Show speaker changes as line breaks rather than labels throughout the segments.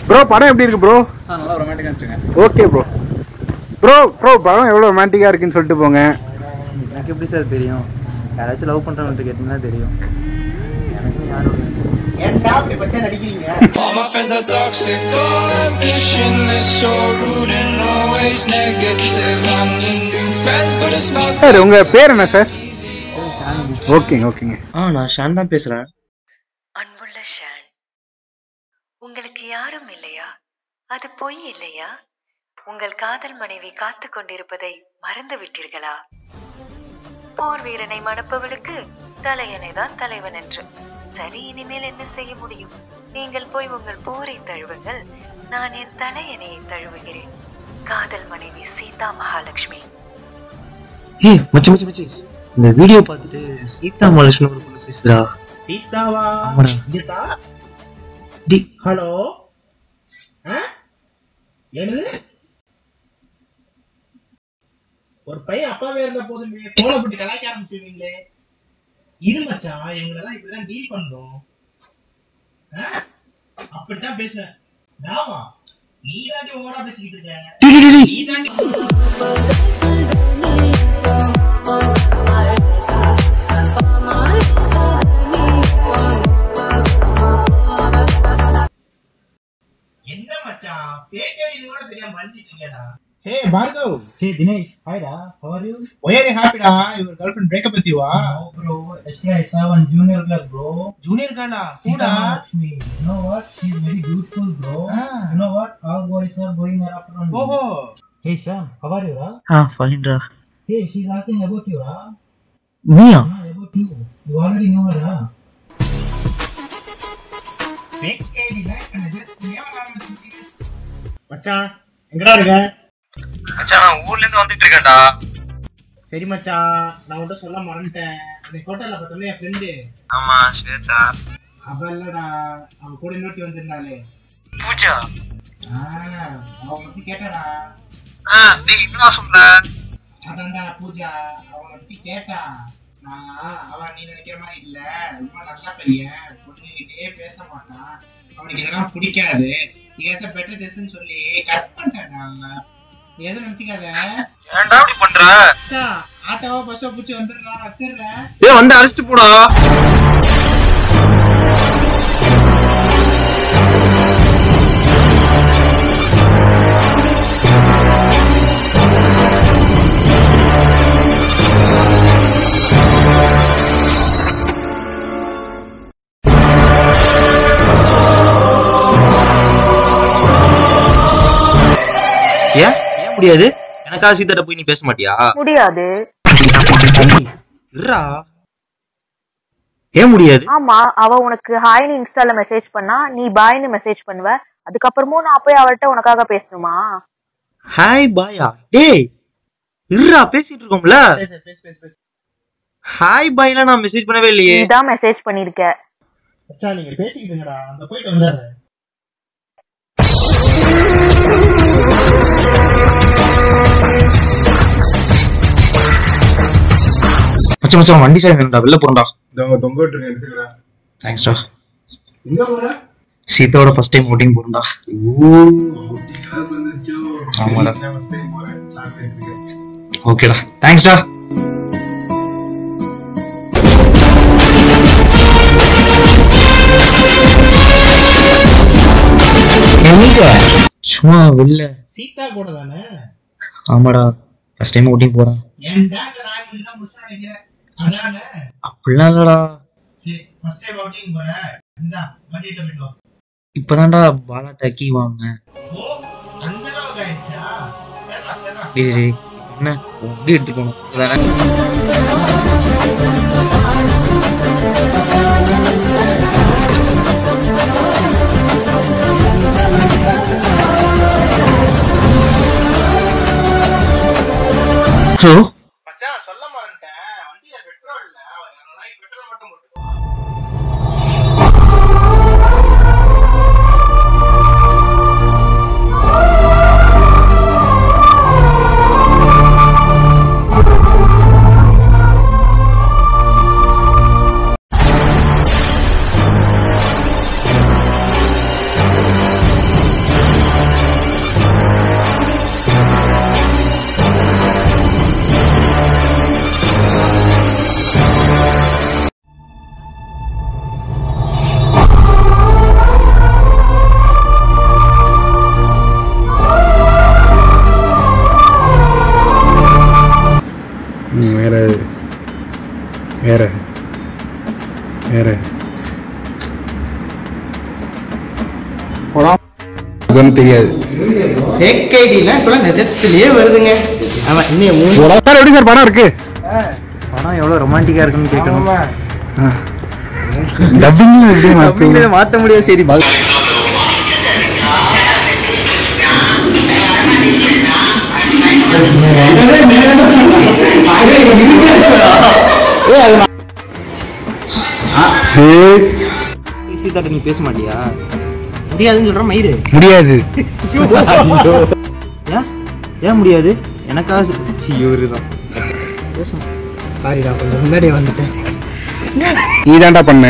Bro படம் எப்படி இருக்கு ப்ரோ
ஆ நல்லா ரொமான்டிக்காக இருந்துச்சுங்க
ஓகே ப்ரோ ப்ரோ ப்ரோ படம் எவ்வளோ ரொமான்டிக்காக இருக்குன்னு சொல்லிட்டு போங்க
எனக்கு எப்படி சார் தெரியும் யாராச்சும் லவ் பண்ணுறவங்கள்ட்ட கேட்டிங்கன்னா தெரியும் எனக்கு யாரும்
All my friends are toxic, all ambitionless, so rude and always negative. I need new friends, but it's not
sir உங்கள் பேர் என்ன சார் ஓகேங்க ஓகேங்க
ஆ நான் ஷான் தான் பேசுறேன்
அன்புள்ள ஷான் உங்களுக்கு யாரும் இல்லையா அது பொய் இல்லையா உங்கள் காதல் மனைவி காத்து கொண்டிருப்பதை மறந்து விட்டீர்களா போர் வீரனை மணப்பவளுக்கு தலையணை தான் தலைவன் என்று சரி இனிமேல் என்ன செய்ய முடியும் நீங்கள் போய் உங்கள் போரை தழுவுங்கள் நான் என் தலையணையை தழுவுகிறேன் காதல் மனைவி சீதா மகாலட்சுமி
ஏய் மச்சி மச்சி மச்சி இந்த வீடியோ பார்த்துட்டு சீதா மலேஷன் ஒரு பொண்ணு பேசுறா
சீதாவா
ஆமாடா.
கீதா
டி
ஹலோ ஆ? என்னது ஒரு பையன் அப்பாவே இருந்த போதுமே கோலை போட்டு கலாய்க்க ஆரம்பிச்சிருவீங்களே இரு மச்சான் இவங்களெல்லாம் இப்படிதான் டீல் பண்ணணும் ஆ? அப்படித்தான் பேசுவேன் டாவா நீ தாண்டி ஓவரா பேசிக்கிட்டு இருக்க நீ தாண்டி என்ன மச்சான் பேக் ஐடி கூட தெரியாம பண்ணிட்டு இருக்கேடா hey Bhargav
Hey Dinesh, hi da. How are you?
why are you happy டா your girlfriend break up with you ah
No, bro. Yesterday I saw one junior girl, bro.
junior girl ah
Sita
whoda
Lakshmi. You know what? She's very beautiful, bro.
Ah.
You know what? All boys are going her after only.
ஓஹோ
Hey Shyam, how are you, Ra?
ஆ ஃபைன்டா
Hey, she's asking about you, Ra.
நீயா
Ah, about you. You already knew her, Ra.
Fake ஐடில என்னது ஏன் ஆரம்பிச்சிருச்சு மச்சான் எங்கடா இருக்க
மச்சான் நான் ஊர்ல இருந்து வந்துட்டு இருக்கேன்டா
சரி மச்சான் நான் உன்கிட்ட சொல்ல மறந்துட்டேன் அந்த ஹோட்டல்ல பார்த்தோம்ல என் ஃப்ரெண்டு
ஆமா ஸ்வேதா
அவ இல்லடா அவ கூட இன்னொருத்தி வந்திருந்தாளே
பூஜா
ஆ அவ பத்தி கேட்டாடா
ஆ நீ என்ன சொல்ற
அதான்டா பூஜா அவனை பத்தி கேட்டா நான் அவ நீ நினைக்கிற மாதிரி இல்ல ரொம்ப நல்ல பையன் பொண்ணுகிட்டே பேச மாட்டான் அவனுக்கு இதெல்லாம் பிடிக்காது ஏச பெட்டர் திஸ்ன்னு சொல்லி கட் பண்ணிட்டேன்டா நீ எதுவும் நினைச்சுக்காத
ஏன்டா இப்படி பண்ற
மச்சான், ஆட்டோவோ பஸ்ஸோ பிடிச்சி வந்துடுறான் வச்சிடுறேன்
ஏய் வந்து அழைச்சிட்டு போடா ஏன் ஏன் முடியாது எனக்கா சீதாட்ட போய் நீ பேச மாட்டியா
முடியாது
ஏய், இருடா ஏன் முடியாது
ஆமா அவ உனக்கு ஹாய்னு இன்ஸ்டால மெசேஜ் பண்ணா நீ பாய்னு மெசேஜ் பண்ணுவ அதுக்கப்புறமும் நான் போய் அவள்கிட்ட உனக்காக பேசணுமா
ஹாய் பாயா டேய் இருடா பேசிட்டு இருக்கோம்ல
பேசு பேசு பேசு பேசு
ஹாய் பாய்லாம் நான் மெசேஜ் பண்ணவே இல்லையே
நீ தான் மெசேஜ் பண்ணிருக்க
மச்சான் நீங்க பேசிக்கிட்டு இருங்கடா அந்த போயிட்டு வந்துடுறேன்
மச்சான் மச்சான் வண்டி சாவி வேணும்டா வெளில போறேன்டா
இதவங்க தொங்க விட்டுருங்க எடுத்துக்கடா
தேங்க்ஸ்டா
எங்க போற
சீதாவோட ஃபர்ஸ்ட் டைம் ஓட்டிங் போறேன்டா
ஓ ஊட்டிங்களா வந்துருச்சோ
ஆமாடா.
சரி ஃபர்ஸ்ட் டைம் போறேன் சாமி எடுத்துக்க
ஓகேடா தேங்க்ஸ்டா எங்க சும்மா வெளில
சீதா கூட தானே
ஆமாடா ஃபர்ஸ்ட் டைம் ஓட்டிங் போறேன்
ஏன்டா இந்த நாய் மணி தான் முடிச்சு நினைக்கிறேன் அதானே
அப்படிலாம் இல்லடா
சரி ஃபர்ஸ்ட் டைம் அவுட்டிங் போறேன் இந்தா வண்டியில போயிட்டு வா
இப்பதான்டா பாலா டக்கி வாங்கினேன்
ஓ அந்த அளவுக்கு ஆயிடுச்சா சரிடா சரிடா
டேய் டேய், என்ன வண்டி எடுத்து போகணும் அதானே ஹலோ
மச்சான் சொல்ல மறந்துட்டேன் வண்டியில பெட்ரோல் இல்ல ஒரு இரநூறு பெட்ரோல் மட்டும் போட்டுக்கோ
வேற படம் அதுன்னு தெரியாது
ஏகேடிலாம் இப்பெல்லாம் நிஜத்திலேயே வருதுங்க ஆமா இன்னும் மூணு
சார் எப்படி சார் படம் இருக்கு
படம் எவ்வளோ ரொமான்டிக்காக இருக்குன்னு கேட்கணும்
டப்பிங்ல எப்படி மாத்துவீங்க?
அப்படிங்கிறத மாற்ற முடியாது சரி பா
ஏய்,
சீதாட்ட நீ பேச மாட்டியா
முடியாதுன்னு சொல்ற மயிறு
முடியாது
ஏன் ஏன் முடியாது எனக்காக இவரு தான்
சாரிடா கொஞ்சம் முன்னாடி வந்துட்டேன்
நீ தான்டா பண்ண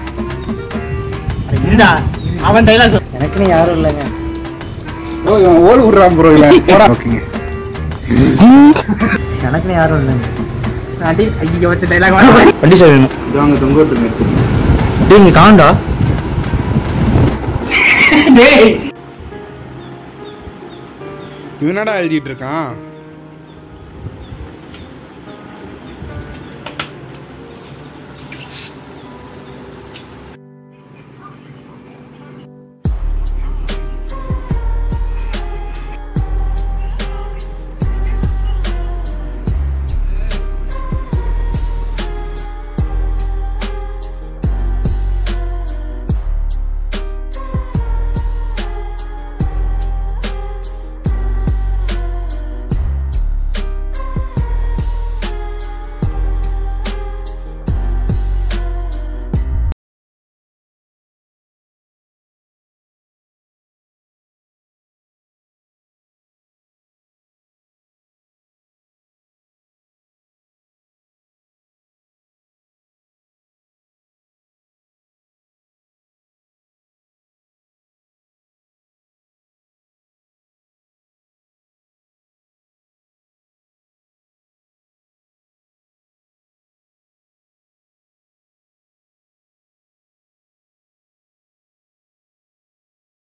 இருடா அவன் டைலாக்
எனக்குன்னு யாரும் இல்லைங்க
ஓ இவன் ஓல் விடுறான் ப்ரோ இல்ல போடா ஓகேங்க
எனக்குன்னு யாரும் இல்லைங்க
அடி ஐயோ வச்ச டைலாக்
வண்டி சார் வேணும்
இது வாங்க தொங்க விட்டுங்க எடுத்துங்க
டேய் இங்க காண்டா
இவனடா எழுதிட்டு இருக்கான்